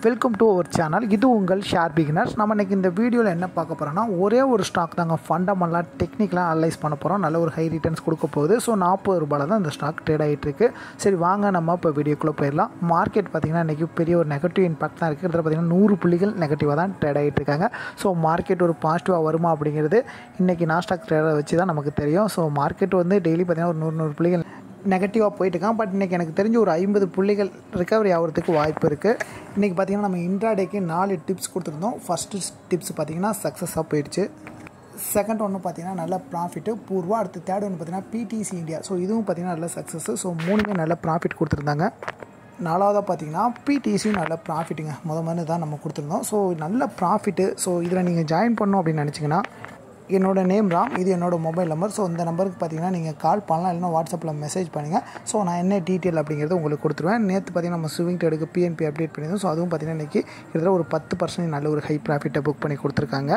welcome to our channel இது உங்கள் share beginners நம்ம இன்றைக்கி இந்த வீடியோவில் என்ன பார்க்க போகிறோம்னா ஒரே ஒரு ஸ்டாக் தாங்க ஃபண்டமெண்டலாக டெக்னிக்கலாக அனலைஸ் பண்ண போகிறோம் நல்ல ஒரு ஹை ரிட்டர்ன்ஸ் கொடுக்க போகுது ஸோ நாற்பது ரூபாயில் தான் இந்த ஸ்டாக் ட்ரேட் ஆகிட்டு இருக்கு சரி வாங்க நம்ம இப்போ வீடியோக்குள்ளே போயிடலாம் மார்க்கெட் பார்த்திங்கன்னா இன்றைக்கி பெரிய ஒரு நெகட்டிவ் இம்பாக்ட் தான் இருக்குது இதில் பார்த்திங்கன்னா நூறு புள்ளிகள் நெகட்டிவாக தான் ட்ரேட் ஆகிட்டு இருக்காங்க ஸோ மார்க்கெட் ஒரு பாசிட்டிவாக வருமா அப்படிங்கிறது இன்றைக்கி நாஸ்டாக் ட்ரேடரை வச்சு தான் நமக்கு தெரியும் ஸோ மார்க்கெட் வந்து டெய்லி பார்த்திங்கன்னா ஒரு நூறு நூறு புள்ளிகள் நெகட்டிவாக போயிட்டுருக்கான் பட் இன்றைக்கி எனக்கு தெரிஞ்சு ஒரு ஐம்பது புள்ளிகள் ரிகவரி ஆகிறதுக்கு வாய்ப்பு இருக்குது இன்றைக்கி பார்த்திங்கன்னா நம்ம இன்ட்ராடேக்கு நாலு டிப்ஸ் கொடுத்துருந்தோம் ஃபஸ்ட்டு டிப்ஸ் பார்த்திங்கன்னா சக்ஸஸாக போயிடுச்சு செகண்ட் ஒன்று பார்த்தீங்கன்னா நல்ல ப்ராஃபிட்டு பூர்வா அடுத்து தேர்ட் ஒன்று பார்த்தீங்கன்னா பிடிசி இந்தியா ஸோ இதுவும் பார்த்திங்கன்னா நல்ல சக்ஸஸ் ஸோ மூணுமே நல்ல ப்ராஃபிட் கொடுத்துருந்தாங்க நாலாவதாக பார்த்தீங்கன்னா பிடிசியும் நல்ல ப்ராஃபிட்டுங்க முத மாதிரி தான் நம்ம கொடுத்துருந்தோம் ஸோ நல்ல ப்ராஃபிட்டு ஸோ இதில் நீங்கள் ஜாயின் பண்ணணும் அப்படின்னு நினச்சிங்கன்னா என்னோடய நேம் ராம் இது என்னோடய மொபைல் நம்பர் ஸோ இந்த நம்பருக்கு பார்த்தீங்கன்னா நீங்கள் கால் பண்ணலாம் இல்லைனா வாட்ஸ்அப்பில் மெசேஜ் பண்ணுங்கள் ஸோ நான் என்ன டீட்டெயில் அப்படிங்கிறது உங்களுக்கு கொடுத்துருவேன் நேற்று பார்த்தீங்கன்னா நம்ம ஸ்விங் ட்ரேடுக்கு பிஎன்பி அப்டேட் பண்ணியிருந்தோம் ஸோ அதுவும் பார்த்தீங்கன்னா இன்றைக்கி கிட்டத்தட்ட ஒரு பத்து பர்சன்ட் நல்ல ஒரு ஹை ப்ராஃபிட்டை புக் பண்ணி கொடுத்துருக்காங்க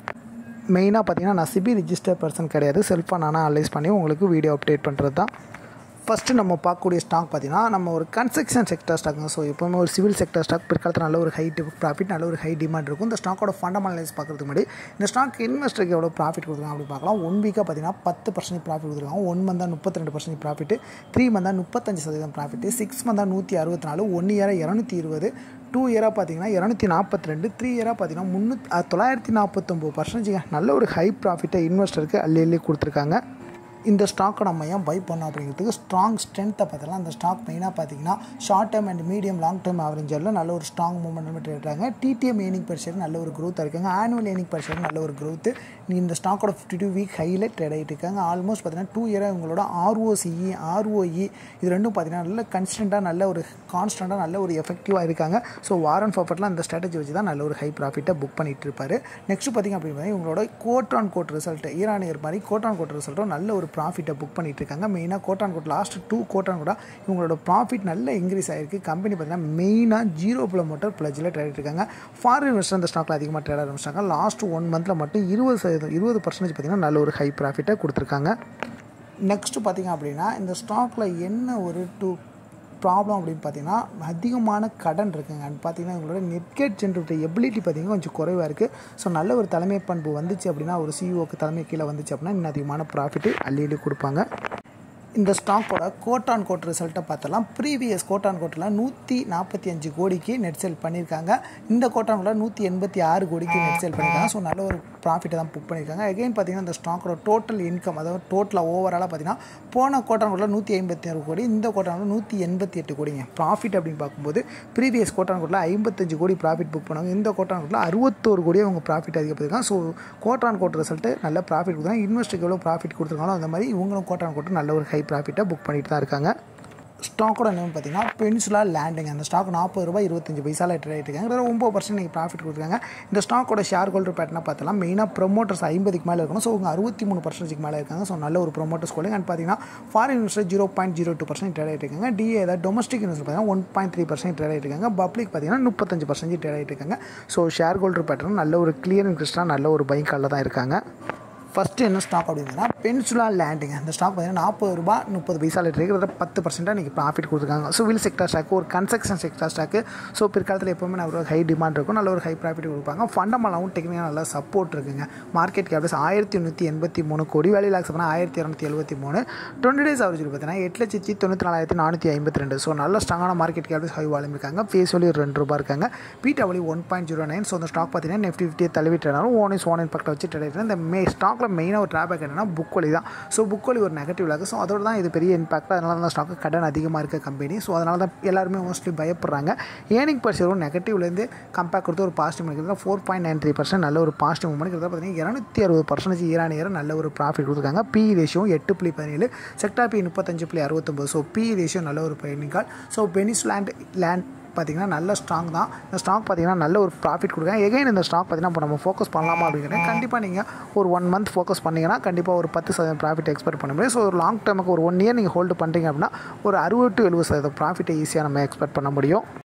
மெயினாக பார்த்தீங்கன்னா நான் சிபி ரிஜிஸ்டர் பர்சன் கிடையாது செல்ஃபாக நானாக அனலைஸ் பண்ணி உங்களுக்கு வீடியோ அப்டேட் பண்ணுறது தான் ஃபஸ்ட்டு நம்ம பார்க்கக்கூடிய ஸ்டாக் பார்த்தீங்கன்னா நம்ம ஒரு கன்ஸ்ட்ரக்ஷன் செக்டர் ஸ்டாக்குங்க ஸோ எப்போவுமே ஒரு சிவில் செக்டர் ஸ்டாக் பிற்காலத்தில் நல்ல ஒரு ஹை ப்ராஃபிட் நல்ல ஒரு ஹை டிமாண்ட் இருக்கும் இந்த ஸ்டாக்கோட ஃபண்டமெண்டலைஸ் பார்க்குறதுக்கு முன்னாடி இந்த ஸ்டாக் இன்வெஸ்டருக்கு எவ்வளோ ப்ராஃபிட் கொடுக்குறாங்க அப்படி பார்க்கலாம் ஒன் வீக்காக பார்த்தீங்கன்னா பத்து பர்சன்ட் ப்ராஃபிட் கொடுத்துருக்காங்க ஒன் மந்தாக முப்பத்தி ரெண்டு பர்சன்ட் ப்ராஃபிட் த்ரீ மந்தாக முப்பத்தஞ்சு சதவீதம் ப்ராஃபிட் சிக்ஸ் மந்தாக நூற்றி அறுபத்தி நாலு ஒன் இயராக இரநூத்தி இருபது டூ இயராக பார்த்தீங்கன்னா இரநூத்தி நாற்பத்தி ரெண்டு த்ரீ இயராக பார்த்தீங்கன்னா முந்நூற்றி தொள்ளாயிரத்தி நாற்பத்தொம்போது பர்சன்டேஜ் நல்ல ஒரு ஹை ப்ராஃபிட்டை இன்வெஸ்டருக்கு அள்ளி அள்ளி கொடுத்துருக்காங்க இந்த ஸ்டாக்கை நம்ம ஏன் பை பண்ணோம் அப்படிங்கிறதுக்கு ஸ்ட்ராங் ஸ்ட்ரென்த்தை பார்த்தலாம் அந்த ஸ்டாக் மெயினாக பார்த்தீங்கன்னா short term and medium long term ஆவரேஜரில் நல்ல ஒரு ஸ்ட்ராங் மூவ்மெண்ட் ட்ரேட் டிடிஎம் ஏனிங் பர் ஷேர் நல்ல ஒரு க்ரோத் இருக்காங்க ஆனுவல் ஏனிங் பர் ஷேர் நல்ல ஒரு க்ரோத் இந்த ஸ்டாக்கோட ஃபிஃப்டி டூ வீக் ஹையில் ட்ரேட் ஆகிட்டு இருக்காங்க ஆல்மோஸ்ட் பார்த்தீங்கன்னா டூ இயராக இவங்களோட ஆர்ஓசிஇ ஆர்ஓஇ இது ரெண்டும் பார்த்தீங்கன்னா நல்ல கன்ஸ்டண்ட்டாக நல்ல ஒரு கான்ஸ்டண்ட்டாக நல்ல ஒரு எஃபெக்டிவாக இருக்காங்க ஸோ வாரன் ஃபாஃபர்ட்லாம் அந்த ஸ்ட்ராட்டஜி வச்சு தான் நல்ல ஒரு ஹை ப்ராஃபிட்டை புக் பண்ணிட்டு இருப்பார் நெக்ஸ்ட் பார்த்திங்க அப்படின்னா இவங்களோட கோட் ஆன் கோட் ரிசல்ட் ஈரானியர் மாதிரி கோட் ஆன் கோட் ரிசல்ட்டும் நல்ல ஒரு ப்ராஃபிட்டை புக் பண்ணி பண்ணிட்டு இருக்காங்க மெயினாக quarter on quarter last two quarter on கூட இவங்களோட ப்ராஃபிட் நல்ல இன்க்ரீஸ் ஆகிருக்கு கம்பெனி பார்த்தீங்கன்னா மெயினாக ஜீரோ கிலோமீட்டர் ப்ளஜில் ட்ரேட் இருக்காங்க ஃபாரின் இன்வெஸ்டர் இந்த ஸ்டாக்கில் அதிகமாக ட்ரேட் ஆரம்பிச்சிட்டாங்க லாஸ்ட் ஒன் மந்தில் மட்டும் இருபது சதவீதம் இருபது பர்சன்டேஜ் பார்த்தீங்கன்னா நல்ல ஒரு ஹை ப்ராஃபிட்டை கொடுத்துருக்காங்க நெக்ஸ்ட்டு பார்த்திங்க அப்படின்னா இந்த ஸ்டாக்கில் என்ன ஒரு டூ ப்ராப்ளம் அப்படின்னு பார்த்தீங்கன்னா அதிகமான கடன் இருக்குங்க அண்ட் பார்த்தீங்கன்னா இவங்களோட நெட்கேட் ஜென்ரேட் எபிலிட்டி பார்த்தீங்கன்னா கொஞ்சம் குறைவாக இருக்குது ஸோ நல்ல ஒரு தலைமை பண்பு வந்துச்சு அப்படின்னா ஒரு சிஇஓக்கு தலைமை கீழே வந்துச்சு அப்படின்னா இன்னும் அதிகமான ப்ராஃபிட்டு அள்ளி அள்ளி கொடுப்பாங்க இந்த ஸ்டாக்கோட கோட் ஆன் கோட் ரிசல்ட்டை பார்த்தலாம் ப்ரீவியஸ் கோட் ஆன் கோட்டில் நூற்றி நாற்பத்தி அஞ்சு கோடிக்கு நெட் சேல் பண்ணியிருக்காங்க இந்த கோட்டான் கோட்டில் நூற்றி எண்பத்தி ஆறு கோடிக்கு நெட் சேல் பண்ணியிருக்காங்க ஸோ நல்ல ஒரு ப்ராஃபிட்டை தான் புக் பண்ணியிருக்காங்க எகைன் பார்த்தீங்கன்னா இந்த ஸ்டாக்கோட டோட்டல் இன்கம் அதாவது டோட்டலாக ஓவராலாக பார்த்தீங்கன்னா போன கோட்டான் கோட்டில் நூற்றி ஐம்பத்தி ஆறு கோடி இந்த கோட்டான் நூற்றி எண்பத்தி எட்டு கோடிங்க ப்ராஃபிட் அப்படின்னு பார்க்கும்போது ப்ரீவியஸ் கோட்டான் கோட்டில் ஐம்பத்தஞ்சு கோடி ப்ராஃபிட் புக் பண்ணாங்க இந்த கோட்டான் கோட்டில் அறுபத்தோரு கோடி அவங்க ப்ராஃபிட் அதிகப்படுத்திருக்காங்க ஸோ கோட்டான் கோட் ரிசல்ட்டு நல்ல ப்ராஃபிட் கொடுத்தாங்க இன்வெஸ்டருக்கு எவ்வளோ ப்ராஃபிட் கொடுத்துருக்காங்களோ அந்த மாதிரி இவங்களும் கோட்டான் கோட்டு நல்ல ஒரு ஹை ப்ராஃபிட்டை புக் பண்ணிட்டு தான் இருக்காங்க ஸ்டாக்கோட நேம் பார்த்தீங்கன்னா பென்சுலா லேண்டிங் அந்த ஸ்டாக் நாற்பது ரூபாய் இருபத்தஞ்சு பைசாவில் ட்ரேட் ஆகிட்டு இருக்காங்க ஒம்பது பர்சன்ட் நீங்கள் ப்ராஃபிட் கொடுத்துருக்காங்க இந்த ஸ்டாக்கோட ஷேர் ஹோல்டர் பேட்டர்னா பார்த்தலாம் மெயினாக ப்ரொமோட்டர்ஸ் ஐம்பதுக்கு மேலே இருக்கணும் ஸோ அவங்க அறுபத்தி மூணு பர்சன்டேஜ் மேலே இருக்காங்க ஸோ நல்ல ஒரு ப்ரொமோட்டர்ஸ் கோலிங் அண்ட் பார்த்தீங்கன்னா foreign investor zero point zero two percent trade ஆகிட்டு இருக்காங்க டிஏ ஏதாவது டொமஸ்டிக் இன்வெஸ்டர் பார்த்தீங்கன்னா one point three percent trade ஆகிட்டு இருக்காங்க பப்ளிக் பார்த்தீங்கன்னா முப்பத்தஞ்சு பர்சன்டேஜ் ட்ரேட் ஆகிட்டு இருக்காங்க ஸோ ஷேர் ஹோல்டர் பேட்டர்ன் நல்ல ஒரு கிளியர் இன்ட்ரெஸ்ட்டாக நல்ல ஒரு பைக் காலில் தான் இருக்காங்க ஃபஸ்ட்டு என்ன ஸ்டாக் அப்படின்னா பென்சுலா லேண்டிங் அந்த ஸ்டாக் பார்த்தீங்கன்னா நாற்பது ரூபா முப்பது பைசாவில் இருக்கிறத பத்து பர்சன்ட்டாக இன்றைக்கி ப்ராஃபிட் கொடுத்துருக்காங்க சிவில் செக்டர் ஸ்டாக்கு ஒரு கன்ஸ்ட்ரக்ஷன் செக்டர் ஸ்டாக்கு ஸோ பிற்காலத்தில் எப்போவுமே நல்ல ஒரு ஹை டிமாண்ட் இருக்கும் நல்ல ஒரு ஹை ப்ராஃபிட் கொடுப்பாங்க ஃபண்டமெண்டாகவும் டெக்னிக்காக நல்ல சப்போர்ட் இருக்குங்க மார்க்கெட் கேபிள்ஸ் ஆயிரத்தி நூற்றி எண்பத்தி மூணு கோடி வேலை லாக்ஸ் பண்ணால் ஆயிரத்தி இரநூத்தி எழுபத்தி மூணு டுவெண்ட்டி டேஸ் அவரேஜ் பார்த்தீங்கன்னா எட்டு லட்சத்தி தொண்ணூற்றி நாலாயிரத்தி நானூற்றி ஐம்பத்தி ரெண்டு ஸோ நல்ல ஸ்ட்ராங்கான மார்க்கெட் கேபிள்ஸ் ஹை வால்யூம் இருக்காங்க ஃபேஸ் வேல்யூ ரெண்டு ரூபா இருக்காங்க பிடபிள்யூ one point zero nine so அந்த ஸ்டாக் பார்த்தீங்கன்னா நெஃப்டி ஃபிஃப்டியை தழுவிட்டாலும் ஓன் இஸ் ஓன் இம்பாக்ட் வச்சு ட்ரேட் இந்த மே ஸ்டாக்கில் மெயினாக ஒரு ட்ராபேக் என்னன்னா புக் வழி தான் ஸோ புக் வழி ஒரு நெகட்டிவ் லாக் ஸோ அதோட தான் இது பெரிய இம்பாக்ட் அதனால தான் ஸ்டாக்கு கடன் அதிகமாக இருக்க கம்பெனி ஸோ அதனால தான் எல்லாருமே மோஸ்ட்லி பயப்படுறாங்க ஏர்னிங் பர் ஷேரும் நெகட்டிவ்லேருந்து கம்பேர் கொடுத்து ஒரு பாசிட்டிவ் பண்ணிக்கிறது four point nine three percent நல்ல ஒரு பாசிட்டிவ் மூவ்மெண்ட் பார்த்தீங்கன்னா இரநூத்தி அறுபது பர்சன்டேஜ் ஈரான் இயர் நல்ல ஒரு ப்ராஃபிட் கொடுத்துருக்காங்க பி ரேஷியோ எட்டு புள்ளி பதினேழு செக்டார் பி முப்பத்தஞ்சு புள்ளி அறுபத்தொம்பது ஸோ பி ரேஷியோ நல்ல ஒரு பயணிக்கால் ஸோ பெனிஸ் லேண்ட் லேண்ட் பார்த்திங்கன்னா நல்ல ஸ்ட்ராங் தான் இந்த ஸ்டாக் பார்த்திங்கன்னா நல்ல ஒரு ப்ராஃபிட் கொடுக்குறாங்க எகைன் இந்த ஸ்டாக் பார்த்திங்கன்னா இப்போ நம்ம ஃபோக்கஸ் பண்ணலாமா அப்படிங்கிறேன் கண்டிப்பாக நீங்கள் ஒரு ஒன் மந்த் ஃபோக்கஸ் பண்ணிங்கன்னா கண்டிப்பாக ஒரு பத்து சதவீதம் ப்ராஃபிட் எக்ஸ்பெக்ட் பண்ண முடியும் ஸோ ஒரு லாங் டேர்முக்கு ஒரு ஒன் இயர் நீங்கள் ஹோல்டு பண்ணுறீங்க அப்படின்னா ஒரு அறுபது டு எழுபது சதவீதம் ப்ராஃபிட்டை ஈஸியாக நம்ம எக்ஸ்பெக்ட் பண்ண முடியும்